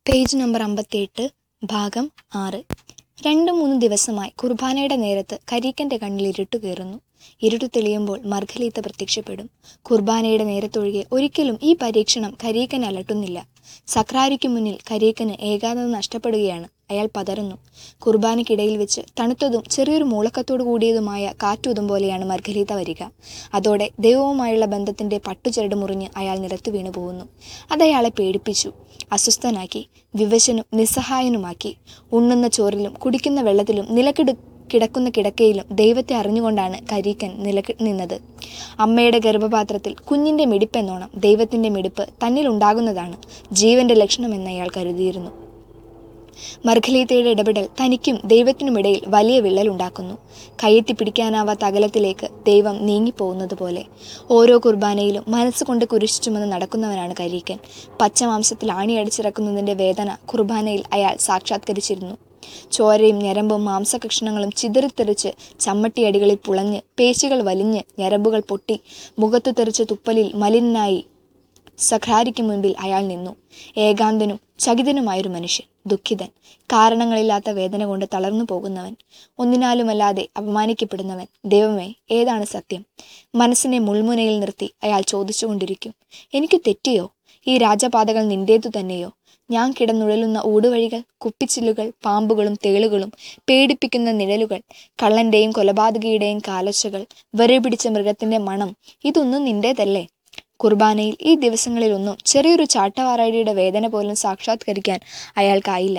page number അമ്പത്തിയെട്ട് ഭാഗം ആറ് രണ്ട് മൂന്ന് ദിവസമായി കുർബാനയുടെ നേരത്ത് കരീക്കൻ്റെ കണ്ണിൽ ഇരുട്ട് കയറുന്നു ഇരുട്ട് തെളിയുമ്പോൾ മർഘലീത്ത പ്രത്യക്ഷപ്പെടും കുർബാനയുടെ നേരത്തൊഴികെ ഒരിക്കലും ഈ പരീക്ഷണം കരീക്കൻ അലട്ടുന്നില്ല സക്രാരിക്കു മുന്നിൽ കരീക്കന് ഏകാഗ്രത നഷ്ടപ്പെടുകയാണ് അയാൾ പതറുന്നു കുർബാനയ്ക്കിടയിൽ വെച്ച് തണുത്തതും ചെറിയൊരു മൂളക്കത്തോടു കൂടിയതുമായ കാറ്റുതും പോലെയാണ് മർഘലീത്ത വരിക അതോടെ ദൈവവുമായുള്ള ബന്ധത്തിന്റെ പട്ടുചരട് മുറിഞ്ഞ് അയാൾ നിലത്തു വീണു പോകുന്നു അതയാളെ പേടിപ്പിച്ചു അസ്വസ്ഥനാക്കി വിവശനും നിസ്സഹായനുമാക്കി ഉണ്ണുന്ന ചോറിലും കുടിക്കുന്ന വെള്ളത്തിലും നിലക്കിട കിടക്കുന്ന കിടക്കയിലും ദൈവത്തെ അറിഞ്ഞുകൊണ്ടാണ് കരീക്കൻ നിലക്ക് നിന്നത് അമ്മയുടെ ഗർഭപാത്രത്തിൽ കുഞ്ഞിന്റെ മിടിപ്പെന്നോണം ദൈവത്തിന്റെ മിടിപ്പ് തന്നിലുണ്ടാകുന്നതാണ് ജീവന്റെ ലക്ഷണമെന്ന് അയാൾ കരുതിയിരുന്നു മർഘലീത്തയുടെ ഇടപെടൽ തനിക്കും ദൈവത്തിനുമിടയിൽ വലിയ വിള്ളലുണ്ടാക്കുന്നു കയ്യെത്തി പിടിക്കാനാവാത്ത അകലത്തിലേക്ക് ദൈവം നീങ്ങിപ്പോകുന്നത് പോലെ ഓരോ കുർബാനയിലും മനസ്സുകൊണ്ട് കുരിശു ചുമന്ന് നടക്കുന്നവനാണ് കരീക്കൻ പച്ചമാംസത്തിൽ ആണിയടിച്ചിറക്കുന്നതിന്റെ വേദന കുർബാനയിൽ അയാൾ സാക്ഷാത്കരിച്ചിരുന്നു ചോരയും ഞരമ്പും മാംസകഷ്ണങ്ങളും ചിതറിത്തെറിച്ച് ചമ്മട്ടിയടികളിൽ പുളഞ്ഞ് പേശികൾ വലിഞ്ഞ് ഞരമ്പുകൾ പൊട്ടി മുഖത്തു തെറിച്ച തുപ്പലിൽ മലിനായി സഖ്രാരിക്ക് മുൻപിൽ അയാൾ നിന്നു ഏകാന്തനും ചകിതനുമായൊരു മനുഷ്യൻ ദുഃഖിതൻ കാരണങ്ങളില്ലാത്ത വേദന കൊണ്ട് തളർന്നു പോകുന്നവൻ ഒന്നിനാലുമല്ലാതെ അപമാനിക്കപ്പെടുന്നവൻ ദൈവമേ ഏതാണ് സത്യം മനസ്സിനെ മുൾമുനയിൽ നിർത്തി അയാൾ ചോദിച്ചുകൊണ്ടിരിക്കും എനിക്ക് തെറ്റിയോ ഈ രാജപാതകൾ നിന്റേതു തന്നെയോ ഞാൻ കിടന്നുഴലുന്ന ഊടുവഴികൾ കുപ്പിച്ചില്ലുകൾ പാമ്പുകളും തേളുകളും പേടിപ്പിക്കുന്ന നിഴലുകൾ കള്ളന്റെയും കൊലപാതകിയുടെയും കാലൊച്ചകൾ വരെ പിടിച്ച മൃഗത്തിന്റെ മണം ഇതൊന്നും നിന്റേതല്ലേ കുർബാനയിൽ ഈ ദിവസങ്ങളിലൊന്നും ചെറിയൊരു ചാട്ടവാറാടിയുടെ വേദന പോലും സാക്ഷാത്കരിക്കാൻ അയാൾക്കായില്ല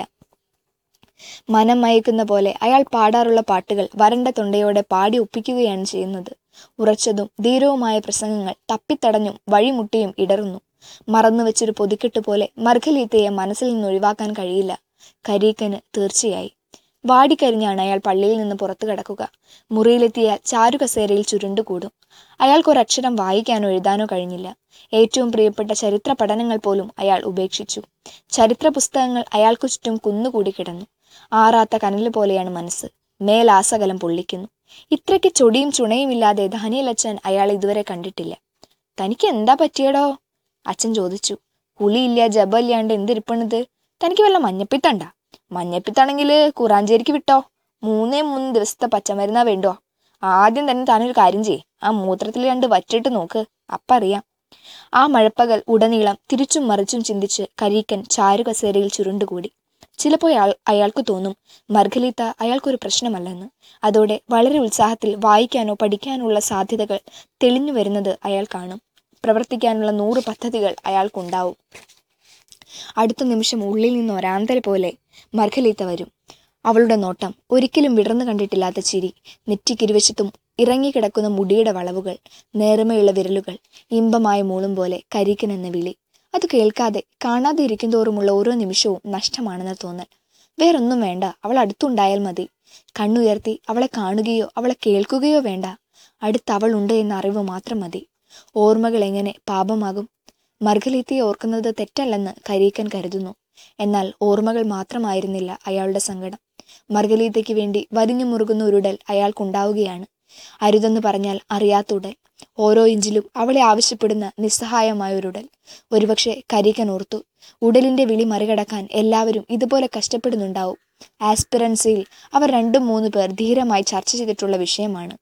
മനം മയക്കുന്ന പോലെ അയാൾ പാടാറുള്ള പാട്ടുകൾ വരണ്ട തൊണ്ടയോടെ പാടി ഒപ്പിക്കുകയാണ് ചെയ്യുന്നത് ഉറച്ചതും ധീരവുമായ പ്രസംഗങ്ങൾ തപ്പിത്തടഞ്ഞും വഴിമുട്ടിയും ഇടറുന്നു മറന്നു വെച്ചൊരു പൊതിക്കെട്ട് പോലെ മർഘലീത്തയെ മനസ്സിൽ നിന്ന് ഒഴിവാക്കാൻ കഴിയില്ല കരീക്കന് തീർച്ചയായി വാടിക്കരിഞ്ഞാണ് അയാൾ പള്ളിയിൽ നിന്ന് പുറത്തു കിടക്കുക മുറിയിലെത്തിയാൽ ചാരുകസേരയിൽ ചുരുണ്ടുകൂടും അയാൾക്കൊരക്ഷരം വായിക്കാനോ എഴുതാനോ കഴിഞ്ഞില്ല ഏറ്റവും പ്രിയപ്പെട്ട ചരിത്ര പഠനങ്ങൾ പോലും അയാൾ ഉപേക്ഷിച്ചു ചരിത്ര പുസ്തകങ്ങൾ അയാൾക്കു ചുറ്റും കുന്നുകൂടി കിടന്നു ആറാത്ത കനല് പോലെയാണ് മനസ്സ് മേലാസകലം പൊള്ളിക്കുന്നു ഇത്രയ്ക്ക് ചൊടിയും ചുണയും ഇല്ലാതെ ധാനിയലച്ചൻ അയാൾ ഇതുവരെ കണ്ടിട്ടില്ല തനിക്ക് എന്താ പറ്റിയടോ അച്ഛൻ ചോദിച്ചു കുളിയില്ല ജബല്ലാണ്ട് എന്തിരിപ്പണിത് തനിക്ക് വല്ല മഞ്ഞപ്പിത്തണ്ട മഞ്ഞപ്പിത്താണെങ്കിൽ കുറാഞ്ചേരിക്ക് വിട്ടോ മൂന്നേ മൂന്ന് ദിവസത്തെ പച്ചമരുന്നാ വേണ്ടോ ആദ്യം തന്നെ താനൊരു കാര്യം ചെയ്യ് ആ മൂത്രത്തിൽ രണ്ട് വറ്റിട്ട് നോക്ക് അപ്പറിയാം ആ മഴപ്പകൽ ഉടനീളം തിരിച്ചും മറിച്ചും ചിന്തിച്ച് കരീക്കൻ ചാരുകസേരയിൽ ചുരുണ്ടുകൂടി ചിലപ്പോൾ അയാൾ അയാൾക്ക് തോന്നും മർഗലീത്ത അയാൾക്കൊരു പ്രശ്നമല്ലെന്ന് അതോടെ വളരെ ഉത്സാഹത്തിൽ വായിക്കാനോ പഠിക്കാനോ ഉള്ള സാധ്യതകൾ തെളിഞ്ഞു വരുന്നത് അയാൾ കാണും പ്രവർത്തിക്കാനുള്ള നൂറ് പദ്ധതികൾ അയാൾക്കുണ്ടാവും അടുത്ത നിമിഷം ഉള്ളിൽ നിന്ന് ഒരാന്തര പോലെ മർഘലീത്ത വരും അവളുടെ നോട്ടം ഒരിക്കലും വിടർന്നു കണ്ടിട്ടില്ലാത്ത ചിരി നെറ്റിക്കിരുവശത്തും ഇറങ്ങിക്കിടക്കുന്ന മുടിയുടെ വളവുകൾ നേർമയുള്ള വിരലുകൾ ഇമ്പമായ മൂളും പോലെ കരിക്കൻ എന്ന വിളി അത് കേൾക്കാതെ കാണാതെ ഇരിക്കും തോറുമുള്ള ഓരോ നിമിഷവും നഷ്ടമാണെന്ന് തോന്നൽ വേറൊന്നും വേണ്ട അവൾ അടുത്തുണ്ടായാൽ മതി കണ്ണുയർത്തി അവളെ കാണുകയോ അവളെ കേൾക്കുകയോ വേണ്ട അടുത്ത് അവൾ ഉണ്ട് എന്ന അറിവ് മാത്രം മതി ഓർമ്മകൾ എങ്ങനെ പാപമാകും മർഗലീത്തയെ ഓർക്കുന്നത് തെറ്റല്ലെന്ന് കരീക്കൻ കരുതുന്നു എന്നാൽ ഓർമ്മകൾ മാത്രമായിരുന്നില്ല അയാളുടെ സങ്കടം മർഗലീത്തയ്ക്ക് വേണ്ടി വരിഞ്ഞു മുറുകുന്ന ഉരുടൽ അയാൾക്കുണ്ടാവുകയാണ് അരുതെന്ന് പറഞ്ഞാൽ അറിയാത്ത ഉടൽ ഓരോ ഇഞ്ചിലും അവളെ ആവശ്യപ്പെടുന്ന നിസ്സഹായമായ ഒരുടൽ ഒരുപക്ഷെ കരീക്കൻ ഓർത്തു ഉടലിന്റെ വിളി മറികടക്കാൻ എല്ലാവരും ഇതുപോലെ കഷ്ടപ്പെടുന്നുണ്ടാവും ആസ്പിറൻസിയിൽ അവർ രണ്ടും മൂന്ന് പേർ ധീരമായി ചർച്ച ചെയ്തിട്ടുള്ള വിഷയമാണ്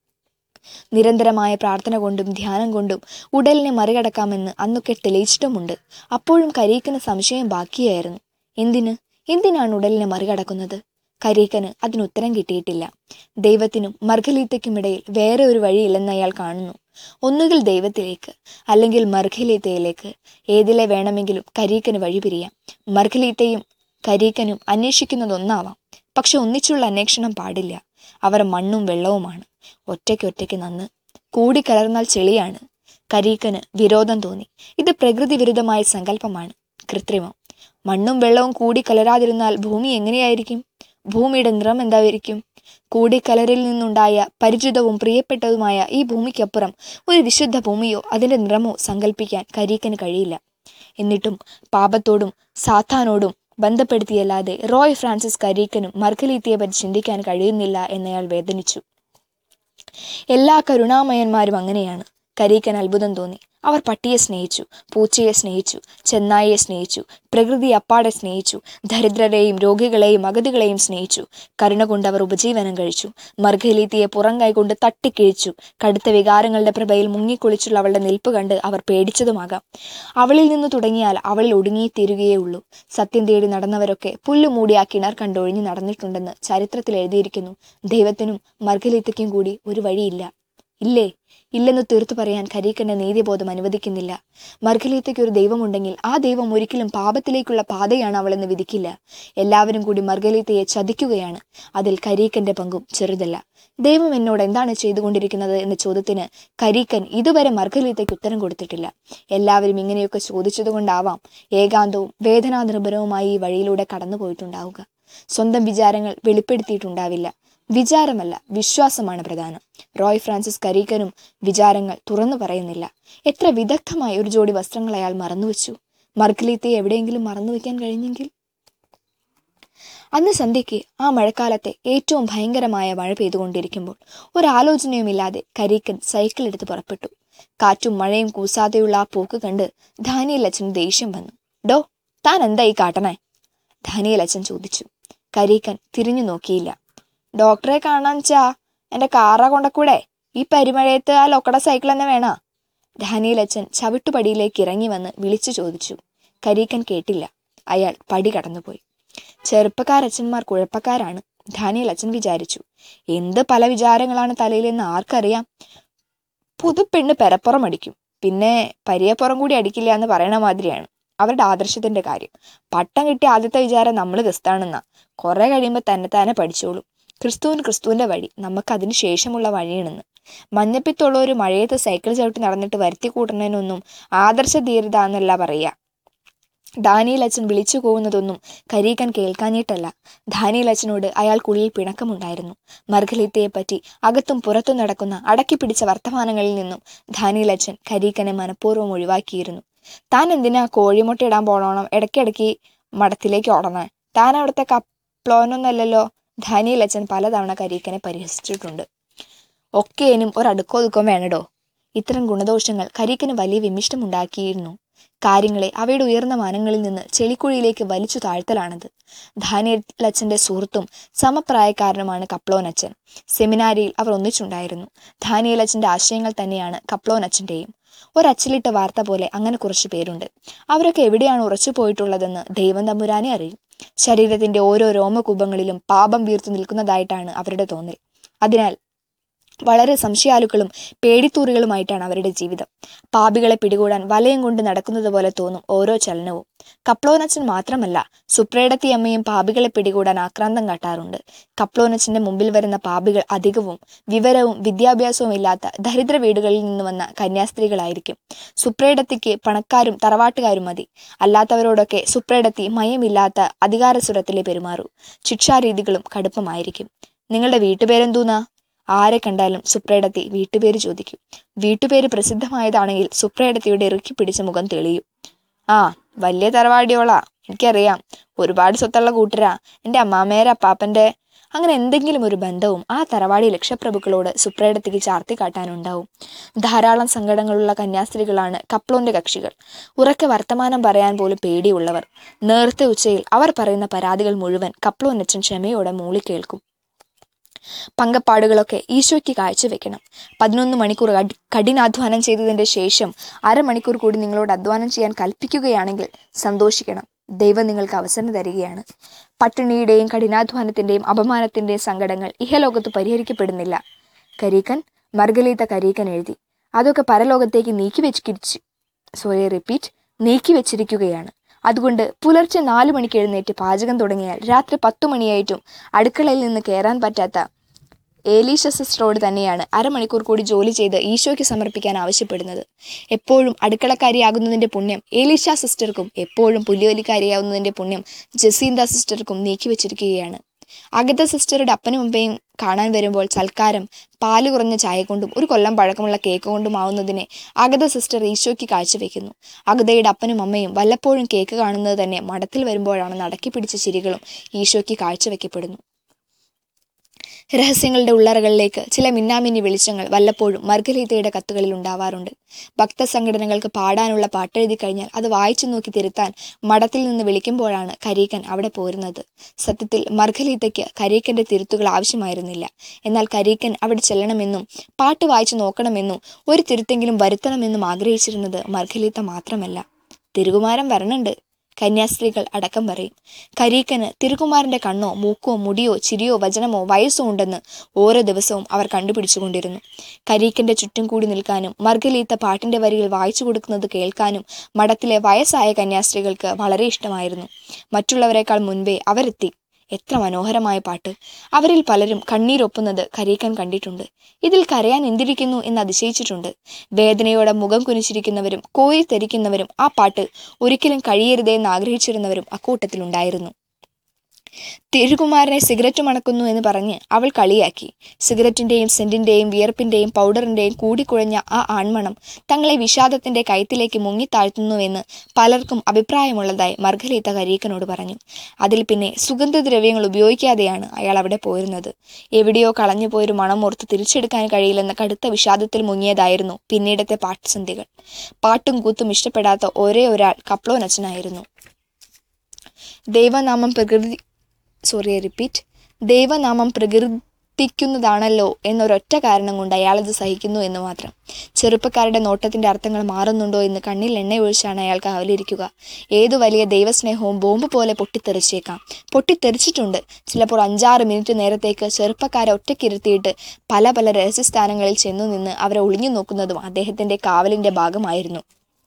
നിരന്തരമായ പ്രാർത്ഥന കൊണ്ടും ധ്യാനം കൊണ്ടും ഉടലിനെ മറികടക്കാമെന്ന് അന്നൊക്കെ തെളിയിച്ചിട്ടുമുണ്ട് അപ്പോഴും കരീക്കന് സംശയം ബാക്കിയായിരുന്നു എന്തിന് എന്തിനാണ് ഉടലിനെ മറികടക്കുന്നത് കരീക്കന് അതിനുത്തരം കിട്ടിയിട്ടില്ല ദൈവത്തിനും മർഘലീത്തയ്ക്കുമിടയിൽ വേറെ ഒരു വഴിയില്ലെന്ന് അയാൾ കാണുന്നു ഒന്നുകിൽ ദൈവത്തിലേക്ക് അല്ലെങ്കിൽ മർഘലീത്തയിലേക്ക് ഏതിലെ വേണമെങ്കിലും കരീക്കന് വഴിപിരിയാം മർഘലീത്തയും കരീക്കനും അന്വേഷിക്കുന്നതൊന്നാവാം പക്ഷെ ഒന്നിച്ചുള്ള അന്വേഷണം പാടില്ല അവർ മണ്ണും വെള്ളവുമാണ് ഒറ്റയ്ക്കൊറ്റയ്ക്ക് നന്ന് കൂടിക്കലർന്നാൽ ചെളിയാണ് കരീക്കന് വിരോധം തോന്നി ഇത് പ്രകൃതി വിരുദ്ധമായ സങ്കല്പമാണ് കൃത്രിമം മണ്ണും വെള്ളവും കൂടി കലരാതിരുന്നാൽ ഭൂമി എങ്ങനെയായിരിക്കും ഭൂമിയുടെ നിറം എന്തായിരിക്കും കൂടിക്കലരിൽ നിന്നുണ്ടായ പരിചിതവും പ്രിയപ്പെട്ടതുമായ ഈ ഭൂമിക്കപ്പുറം ഒരു വിശുദ്ധ ഭൂമിയോ അതിന്റെ നിറമോ സങ്കല്പിക്കാൻ കരീക്കന് കഴിയില്ല എന്നിട്ടും പാപത്തോടും സാത്താനോടും ബന്ധപ്പെടുത്തിയല്ലാതെ റോയ് ഫ്രാൻസിസ് കരീക്കനും മർഗലീത്തിയെ പറ്റി ചിന്തിക്കാൻ കഴിയുന്നില്ല എന്നയാൾ വേദനിച്ചു എല്ലാ കരുണാമയന്മാരും അങ്ങനെയാണ് കരീക്കൻ അത്ഭുതം തോന്നി അവർ പട്ടിയെ സ്നേഹിച്ചു പൂച്ചയെ സ്നേഹിച്ചു ചെന്നായിയെ സ്നേഹിച്ചു പ്രകൃതി അപ്പാടെ സ്നേഹിച്ചു ദരിദ്രരെയും രോഗികളെയും അഗതികളെയും സ്നേഹിച്ചു കരുണ കൊണ്ട് അവർ ഉപജീവനം കഴിച്ചു മർഗലീത്തിയെ പുറം കൈകൊണ്ട് തട്ടിക്കിഴിച്ചു കടുത്ത വികാരങ്ങളുടെ പ്രഭയിൽ മുങ്ങിക്കുളിച്ചുള്ള അവളുടെ നിൽപ്പ് കണ്ട് അവർ പേടിച്ചതുമാകാം അവളിൽ നിന്ന് തുടങ്ങിയാൽ അവളിൽ ഒടുങ്ങിത്തീരുകയേ ഉള്ളൂ സത്യം തേടി നടന്നവരൊക്കെ പുല്ല് മൂടി ആ കിണർ കണ്ടൊഴിഞ്ഞു നടന്നിട്ടുണ്ടെന്ന് ചരിത്രത്തിൽ എഴുതിയിരിക്കുന്നു ദൈവത്തിനും മർഗലീത്തയ്ക്കും കൂടി ഒരു വഴിയില്ല ഇല്ലേ ഇല്ലെന്ന് തീർത്തു പറയാൻ ഖരീക്കന്റെ നീതിബോധം അനുവദിക്കുന്നില്ല മർഗലീത്തയ്ക്ക് ഒരു ദൈവമുണ്ടെങ്കിൽ ആ ദൈവം ഒരിക്കലും പാപത്തിലേക്കുള്ള പാതയാണ് അവളെന്ന് വിധിക്കില്ല എല്ലാവരും കൂടി മർഗലീത്തയെ ചതിക്കുകയാണ് അതിൽ കരീക്കന്റെ പങ്കും ചെറുതല്ല ദൈവം എന്നോട് എന്താണ് ചെയ്തുകൊണ്ടിരിക്കുന്നത് എന്ന ചോദ്യത്തിന് കരീക്കൻ ഇതുവരെ മർഗലീത്തയ്ക്ക് ഉത്തരം കൊടുത്തിട്ടില്ല എല്ലാവരും ഇങ്ങനെയൊക്കെ ചോദിച്ചതുകൊണ്ടാവാം ഏകാന്തവും വേദനാനിർഭരവുമായി ഈ വഴിയിലൂടെ കടന്നുപോയിട്ടുണ്ടാവുക സ്വന്തം വിചാരങ്ങൾ വെളിപ്പെടുത്തിയിട്ടുണ്ടാവില്ല വിചാരമല്ല വിശ്വാസമാണ് പ്രധാനം റോയ് ഫ്രാൻസിസ് കരീക്കനും വിചാരങ്ങൾ തുറന്നു പറയുന്നില്ല എത്ര വിദഗ്ധമായി ഒരു ജോഡി വസ്ത്രങ്ങൾ അയാൾ മറന്നുവെച്ചു മർഗലീത്തയെ എവിടെയെങ്കിലും മറന്നുവെക്കാൻ കഴിഞ്ഞെങ്കിൽ അന്ന് സന്ധ്യയ്ക്ക് ആ മഴക്കാലത്തെ ഏറ്റവും ഭയങ്കരമായ മഴ പെയ്തുകൊണ്ടിരിക്കുമ്പോൾ ഒരാലോചനയുമില്ലാതെ കരീക്കൻ സൈക്കിൾ എടുത്ത് പുറപ്പെട്ടു കാറ്റും മഴയും കൂസാതെയുള്ള ആ പോക്ക് കണ്ട് ധാനിയൽ അച്ഛന് ദേഷ്യം വന്നു ഡോ താൻ എന്താ ഈ കാട്ടണേ ധാനിയൽ അച്ഛൻ ചോദിച്ചു കരീക്കൻ തിരിഞ്ഞു നോക്കിയില്ല ഡോക്ടറെ കാണാൻ ചാ എന്റെ കാറ കൊണ്ടക്കൂടെ ഈ പരിമഴയത്ത് ആ ലൊക്കട സൈക്കിൾ തന്നെ വേണ ധാനിയൽ അച്ഛൻ ചവിട്ടുപടിയിലേക്ക് ഇറങ്ങി വന്ന് വിളിച്ചു ചോദിച്ചു കരീക്കൻ കേട്ടില്ല അയാൾ പടി കടന്നുപോയി ചെറുപ്പക്കാരച്ഛന്മാർ കുഴപ്പക്കാരാണ് ധാനിയൽ അച്ഛൻ വിചാരിച്ചു എന്ത് പല വിചാരങ്ങളാണ് തലയിലെന്ന് ആർക്കറിയാം പുതുപ്പെണ്ണ് പെരപ്പുറം അടിക്കും പിന്നെ പരിയപ്പുറം കൂടി അടിക്കില്ല എന്ന് പറയണ മാതിരിയാണ് അവരുടെ ആദർശത്തിന്റെ കാര്യം പട്ടം കിട്ടിയ ആദ്യത്തെ വിചാരം നമ്മൾ ക്രിസ്താണെന്നാ കുറെ കഴിയുമ്പോൾ തന്നെ തന്നെ പഠിച്ചോളും ക്രിസ്തുവിന് ക്രിസ്തുവിന്റെ വഴി നമുക്ക് അതിന് ശേഷമുള്ള വഴിയാണെന്ന് മഞ്ഞപ്പിത്തുള്ള ഒരു മഴയത്ത് സൈക്കിൾ ചവിട്ടി നടന്നിട്ട് വരുത്തി കൂട്ടുന്നതിനൊന്നും ആദർശ ധീരത എന്നല്ല പറയുക ദാനിയൽ അച്ഛൻ വിളിച്ചു പോകുന്നതൊന്നും കരീക്കൻ കേൾക്കാഞ്ഞിട്ടല്ല ദാനിയൽ അച്ഛനോട് അയാൾക്കുള്ളിൽ പിണക്കമുണ്ടായിരുന്നു മർഗലീത്തയെ പറ്റി അകത്തും പുറത്തും നടക്കുന്ന അടക്കി പിടിച്ച വർത്തമാനങ്ങളിൽ നിന്നും ദാനിയൽ അച്ഛൻ കരീക്കനെ മനഃപൂർവ്വം ഒഴിവാക്കിയിരുന്നു താൻ എന്തിനാ കോഴിമുട്ട ഇടാൻ പോണോണം ഇടയ്ക്കിടയ്ക്ക് മഠത്തിലേക്ക് ഓടണേ താൻ അവിടുത്തെ കപ്ലോനൊന്നല്ലല്ലോ ധാനിയൽ അച്ഛൻ പലതവണ കരീക്കനെ പരിഹസിച്ചിട്ടുണ്ട് ഒക്കേനും ഒരടുക്കോതുക്കം വേണടോ ഇത്തരം ഗുണദോഷങ്ങൾ കരീക്കന് വലിയ വിമിഷ്ടമുണ്ടാക്കിയിരുന്നു കാര്യങ്ങളെ അവയുടെ ഉയർന്ന മാനങ്ങളിൽ നിന്ന് ചെളിക്കുഴിയിലേക്ക് വലിച്ചു താഴ്ത്തലാണത് ധാനിയലച്ഛന്റെ സുഹൃത്തും സമപ്രായക്കാരനുമാണ് കപ്ലോനച്ഛൻ സെമിനാരിയിൽ അവർ ഒന്നിച്ചുണ്ടായിരുന്നു ധാനിയലച്ഛന്റെ ആശയങ്ങൾ തന്നെയാണ് കപ്ലോനച്ഛന്റെയും ഒരച്ചിലിട്ട വാർത്ത പോലെ അങ്ങനെ കുറച്ചു പേരുണ്ട് അവരൊക്കെ എവിടെയാണ് ഉറച്ചു പോയിട്ടുള്ളതെന്ന് ദൈവം തമ്പുരാനെ അറിയും ശരീരത്തിന്റെ ഓരോ രോമകൂപങ്ങളിലും പാപം വീർത്തു നിൽക്കുന്നതായിട്ടാണ് അവരുടെ തോന്നൽ അതിനാൽ വളരെ സംശയാലുക്കളും പേടിത്തൂറികളുമായിട്ടാണ് അവരുടെ ജീവിതം പാപികളെ പിടികൂടാൻ വലയം കൊണ്ട് നടക്കുന്നത് പോലെ തോന്നും ഓരോ ചലനവും കപ്ലോനച്ചൻ മാത്രമല്ല സുപ്രേടത്തി അമ്മയും പാപികളെ പിടികൂടാൻ ആക്രാന്തം കാട്ടാറുണ്ട് കപ്ലോനച്ചന്റെ മുമ്പിൽ വരുന്ന പാപികൾ അധികവും വിവരവും വിദ്യാഭ്യാസവും ഇല്ലാത്ത ദരിദ്ര വീടുകളിൽ നിന്ന് വന്ന കന്യാസ്ത്രീകളായിരിക്കും സുപ്രേടത്തിക്ക് പണക്കാരും തറവാട്ടുകാരും മതി അല്ലാത്തവരോടൊക്കെ സുപ്രേടത്തി മയമില്ലാത്ത അധികാരസുരത്തിലെ പെരുമാറൂ ശിക്ഷാരീതികളും കടുപ്പമായിരിക്കും നിങ്ങളുടെ വീട്ടുപേരെന്തൂന്നാ ആരെ കണ്ടാലും സുപ്രേടത്തി വീട്ടുപേര് ചോദിക്കും വീട്ടുപേര് പ്രസിദ്ധമായതാണെങ്കിൽ സുപ്രേടത്തിയുടെ ഇറുക്കി പിടിച്ച മുഖം തെളിയും ആ വലിയ തറവാടിയോളാ എനിക്കറിയാം ഒരുപാട് സ്വത്തുള്ള കൂട്ടരാ എൻ്റെ അമ്മാമേരെ അപ്പാപ്പൻ്റെ അങ്ങനെ എന്തെങ്കിലും ഒരു ബന്ധവും ആ തറവാടി ലക്ഷപ്രഭുക്കളോട് സുപ്രേടത്തിക്ക് ചാർത്തി കാട്ടാനുണ്ടാവും ധാരാളം സങ്കടങ്ങളുള്ള കന്യാസ്ത്രീകളാണ് കപ്ലോന്റെ കക്ഷികൾ ഉറക്കെ വർത്തമാനം പറയാൻ പോലും പേടിയുള്ളവർ നേർത്ത ഉച്ചയിൽ അവർ പറയുന്ന പരാതികൾ മുഴുവൻ കപ്ലോനച്ചൻ ക്ഷമയോടെ മൂളി കേൾക്കും പങ്കപ്പാടുകളൊക്കെ ഈശോയ്ക്ക് കാഴ്ചവെക്കണം പതിനൊന്ന് മണിക്കൂർ കടി കഠിനാധ്വാനം ചെയ്തതിന്റെ ശേഷം അരമണിക്കൂർ കൂടി നിങ്ങളോട് അധ്വാനം ചെയ്യാൻ കൽപ്പിക്കുകയാണെങ്കിൽ സന്തോഷിക്കണം ദൈവം നിങ്ങൾക്ക് അവസരം തരികയാണ് പട്ടിണിയുടെയും കഠിനാധ്വാനത്തിന്റെയും അപമാനത്തിന്റെയും സങ്കടങ്ങൾ ഇഹലോകത്ത് പരിഹരിക്കപ്പെടുന്നില്ല കരീക്കൻ മർഗലീത്ത കരീക്കൻ എഴുതി അതൊക്കെ പരലോകത്തേക്ക് നീക്കി വെച്ചിരിച്ചു സോറി റിപ്പീറ്റ് നീക്കി വെച്ചിരിക്കുകയാണ് അതുകൊണ്ട് പുലർച്ചെ നാലു മണിക്ക് എഴുന്നേറ്റ് പാചകം തുടങ്ങിയാൽ രാത്രി പത്തു മണിയായിട്ടും അടുക്കളയിൽ നിന്ന് കയറാൻ പറ്റാത്ത ഏലീഷ സിസ്റ്ററോട് തന്നെയാണ് അരമണിക്കൂർ കൂടി ജോലി ചെയ്ത് ഈശോയ്ക്ക് സമർപ്പിക്കാൻ ആവശ്യപ്പെടുന്നത് എപ്പോഴും അടുക്കളക്കാരിയാകുന്നതിന്റെ പുണ്യം ഏലീഷ സിസ്റ്റർക്കും എപ്പോഴും പുല്ലുവലിക്കാരിയാവുന്നതിന്റെ പുണ്യം ജസീന്ത സിസ്റ്റർക്കും നീക്കിവെച്ചിരിക്കുകയാണ് അഗത സിസ്റ്ററുടെ അപ്പനും അമ്മയും കാണാൻ വരുമ്പോൾ സൽക്കാരം പാല് കുറഞ്ഞ ചായ കൊണ്ടും ഒരു കൊല്ലം പഴക്കമുള്ള കേക്ക് കൊണ്ടും ആവുന്നതിനെ അഗത സിസ്റ്റർ ഈശോയ്ക്ക് കാഴ്ചവെക്കുന്നു അഗതയുടെ അപ്പനും അമ്മയും വല്ലപ്പോഴും കേക്ക് കാണുന്നത് തന്നെ മഠത്തിൽ വരുമ്പോഴാണ് നടക്കി പിടിച്ച ചിരികളും ഈശോയ്ക്ക് കാഴ്ചവെക്കപ്പെടുന്നു രഹസ്യങ്ങളുടെ ഉള്ളറകളിലേക്ക് ചില മിന്നാമിന്നി വെളിച്ചങ്ങൾ വല്ലപ്പോഴും മർഗലീതയുടെ കത്തുകളിൽ ഉണ്ടാവാറുണ്ട് ഭക്തസംഘടനകൾക്ക് പാടാനുള്ള പാട്ടെഴുതി കഴിഞ്ഞാൽ അത് വായിച്ചു നോക്കി തിരുത്താൻ മഠത്തിൽ നിന്ന് വിളിക്കുമ്പോഴാണ് കരീക്കൻ അവിടെ പോരുന്നത് സത്യത്തിൽ മർഗലീതയ്ക്ക് കരീക്കന്റെ തിരുത്തുകൾ ആവശ്യമായിരുന്നില്ല എന്നാൽ കരീക്കൻ അവിടെ ചെല്ലണമെന്നും പാട്ട് വായിച്ചു നോക്കണമെന്നും ഒരു തിരുത്തെങ്കിലും വരുത്തണമെന്നും ആഗ്രഹിച്ചിരുന്നത് മർഗലീത്ത മാത്രമല്ല തിരുകുമാരൻ വരണുണ്ട് കന്യാസ്ത്രീകൾ അടക്കം പറയും കരീക്കന് തിരുകുമാരന്റെ കണ്ണോ മൂക്കോ മുടിയോ ചിരിയോ വചനമോ വയസ്സോ ഉണ്ടെന്ന് ഓരോ ദിവസവും അവർ കണ്ടുപിടിച്ചുകൊണ്ടിരുന്നു കരീക്കന്റെ ചുറ്റും കൂടി നിൽക്കാനും മർഗലീത്ത പാട്ടിന്റെ വരികൾ വായിച്ചു കൊടുക്കുന്നത് കേൾക്കാനും മഠത്തിലെ വയസ്സായ കന്യാസ്ത്രീകൾക്ക് വളരെ ഇഷ്ടമായിരുന്നു മറ്റുള്ളവരെക്കാൾ മുൻപേ അവരെത്തി എത്ര മനോഹരമായ പാട്ട് അവരിൽ പലരും കണ്ണീരൊപ്പുന്നത് കരീക്കൻ കണ്ടിട്ടുണ്ട് ഇതിൽ കരയാൻ എന്തിരിക്കുന്നു എന്ന് അതിശയിച്ചിട്ടുണ്ട് വേദനയോടെ മുഖം കുനിച്ചിരിക്കുന്നവരും കോരി തെരിക്കുന്നവരും ആ പാട്ട് ഒരിക്കലും കഴിയരുതേ എന്ന് ആഗ്രഹിച്ചിരുന്നവരും അക്കൂട്ടത്തിലുണ്ടായിരുന്നു തിരുകുമാരനെ സിഗരറ്റ് മണക്കുന്നു എന്ന് പറഞ്ഞ് അവൾ കളിയാക്കി സിഗരറ്റിന്റെയും സെന്റിന്റെയും വിയർപ്പിന്റെയും പൗഡറിന്റെയും കൂടിക്കുഴഞ്ഞ ആ ആൺമണം തങ്ങളെ വിഷാദത്തിന്റെ കയത്തിലേക്ക് മുങ്ങിത്താഴ്ത്തുന്നുവെന്ന് പലർക്കും അഭിപ്രായമുള്ളതായി മർഗലീത്ത കരീക്കനോട് പറഞ്ഞു അതിൽ പിന്നെ സുഗന്ധദ്രവ്യങ്ങൾ ഉപയോഗിക്കാതെയാണ് അയാൾ അവിടെ പോയിരുന്നത് എവിടെയോ കളഞ്ഞുപോയൊരു മണമോർത്ത് തിരിച്ചെടുക്കാൻ കഴിയില്ലെന്ന കടുത്ത വിഷാദത്തിൽ മുങ്ങിയതായിരുന്നു പിന്നീടത്തെ പാട്ടുസന്ധികൾ പാട്ടും കൂത്തും ഇഷ്ടപ്പെടാത്ത ഒരേ ഒരാൾ കപ്ലോനച്ചനായിരുന്നു ദൈവനാമം പ്രകൃതി സോറി റിപ്പീറ്റ് ദൈവനാമം പ്രകീർത്തിക്കുന്നതാണല്ലോ എന്നൊരൊറ്റ കാരണം കൊണ്ട് അയാളത് സഹിക്കുന്നു എന്ന് മാത്രം ചെറുപ്പക്കാരുടെ നോട്ടത്തിന്റെ അർത്ഥങ്ങൾ മാറുന്നുണ്ടോ എന്ന് കണ്ണിൽ എണ്ണയൊഴിച്ചാണ് അയാൾ കാവലിരിക്കുക ഏതു വലിയ ദൈവസ്നേഹവും ബോംബ് പോലെ പൊട്ടിത്തെറിച്ചേക്കാം പൊട്ടിത്തെറിച്ചിട്ടുണ്ട് ചിലപ്പോൾ അഞ്ചാറ് മിനിറ്റ് നേരത്തേക്ക് ചെറുപ്പക്കാരെ ഒറ്റയ്ക്കിരുത്തിയിട്ട് പല പല രഹസ്യസ്ഥാനങ്ങളിൽ ചെന്നു നിന്ന് അവരെ ഒളിഞ്ഞു നോക്കുന്നതും അദ്ദേഹത്തിന്റെ കാവലിന്റെ ഭാഗമായിരുന്നു